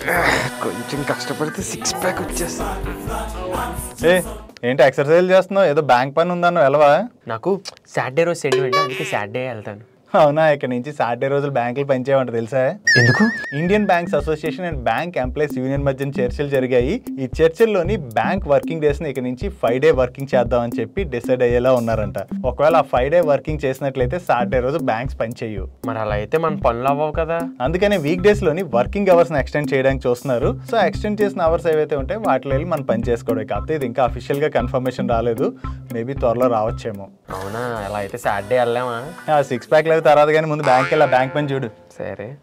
కొంచెం కష్టపడితే six pack వచ్చేస్తుంది ఏ ఏంటి ఎక్సర్సైజ్ చేస్తున్నావు ఏదో బ్యాంక్ పని ఉందన్నావు వెళ్ళవా నాకు సాటర్డే రోజు సెంటిమెంట్ అందుకే సాటర్డే వెళ్తాను అవునా ఇక్కడ నుంచి సాటర్డే రోజులు బ్యాంకులు పనిచేయమంట తెలుసా ఎందుకు Indian banks association and bank employees union మధ్య చర్చలు జరిగాయి ఈ చర్చల్లోని బ్యాంక్ వర్కింగ్ డేస్ ని ఇక నుంచి ఫైవ్ డే వర్కింగ్ చేద్దామని చెప్పి డిసైడ్ అయ్యేలా ఉన్నారంట ఒకవేళ ఆ ఫైవ్ డే వర్కింగ్ చేసినట్లయితే సాటర్డే రోజు బ్యాంక్స్ పనిచేయవు మరి అలా అయితే మన పనులు అవ్వవు కదా అందుకనే వీక్ డేస్ లోని వర్కింగ్ అవర్స్ ని ఎక్స్టెండ్ చేయడానికి చూస్తున్నారు సో ఎక్స్టెండ్ చేసిన అవర్స్ ఏవైతే ఉంటాయో వాటిలో వెళ్ళి మనం పని చేసుకోవడం కాకపోతే ఇది ఇంకా అఫీషియల్ గా కన్ఫర్మేషన్ రాలేదు మేబీ త్వరలో రావచ్చేమో అవునా అలా అయితే సాటర్డే వెళ్ళామా సిక్స్ ప్యాక్ లేదు తర్వాత కానీ ముందు బ్యాంక్ వెళ్ళా బ్యాంక్ పని చూడు సరే